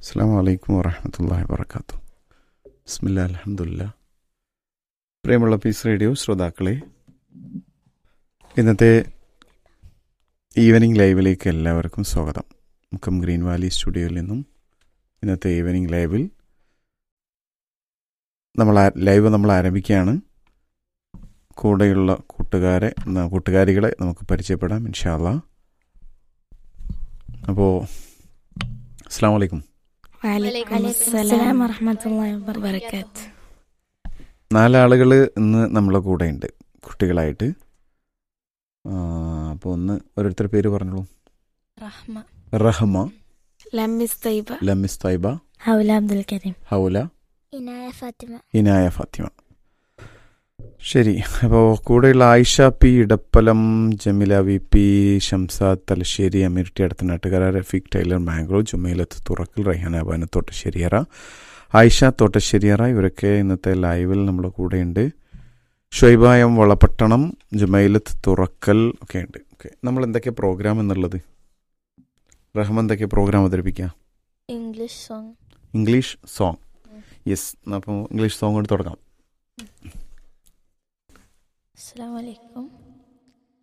അസ്സാം വലൈക്കും വറഹമത്തല്ലാ വാബർക്കാത്തു ബിസ്മില്ല അലഹമുല്ല പ്രിയമുള്ള പീസ് റേഡിയോ ശ്രോതാക്കളെ ഇന്നത്തെ ഈവനിങ് ലൈവിലേക്ക് എല്ലാവർക്കും സ്വാഗതം മുക്കം ഗ്രീൻ വാലി സ്റ്റുഡിയോയിൽ നിന്നും ഇന്നത്തെ ഈവനിങ് ലൈവിൽ നമ്മൾ ആ- ലൈവ് നമ്മൾ ആരംഭിക്കുകയാണ് കൂടെയുള്ള കൂട്ടുകാരെ ന- കൂട്ടുകാരികളെ നമുക്ക് പരിചയപ്പെടാം ഇൻഷാല്ല അപ്പോൾ അസ്സാം വലൈക്കും വലൈക്കും അസ്സലാം വറഹ്മത്തുള്ളാഹി വബറകാത്ത് നാലാളുകൾ ഇന്ന് നമ്മളെ കൂടെ ഉണ്ട് കുട്ടികളായിട്ട് അപ്പോൾ ഒന്ന് ഓരോരുത്തർ പേര് പറഞ്ഞോളൂ റഹ്മ റഹ്മ ലമ്മിസ് തൈബ ലമിസ് തൈബ ഹൗല അബ്ദുൽ കരീം ഹൗല ഇനായ ഫാത്തിമ ഇനായ ഫാത്തിമ ശരി അപ്പോൾ കൂടെയുള്ള Ayisha P Edappalam Jamila V P Shamsad Thalassery അമീർട്ടി അടുത്ത നാട്ടുകാര റഫീഖ് ടൈലർ മാംഗ്ലൂർ ജുമൈലത്ത് തുറക്കൽ റൈഹാന അബാന തോട്ടശ്ശേരിയറ ആയിഷ തോട്ടശ്ശേരിയറ ഇവരൊക്കെ ഇന്നത്തെ ലൈവിൽ നമ്മുടെ കൂടെയുണ്ട് ഷൊയ്ബായം വളപട്ടണം ജുമൈലത്ത് തുറക്കൽ ഒക്കെ ഉണ്ട് ഓക്കെ നമ്മൾ എന്തൊക്കെ പ്രോഗ്രാം എന്നുള്ളത് റഹ്മ എന്തൊക്കെ പ്രോഗ്രാം അവതരിപ്പിക്കുക English song English song yes അപ്പോൾ ഇംഗ്ലീഷ് സോങ് കൊണ്ട് തുടങ്ങാം അസ്സലാമു അലൈക്കും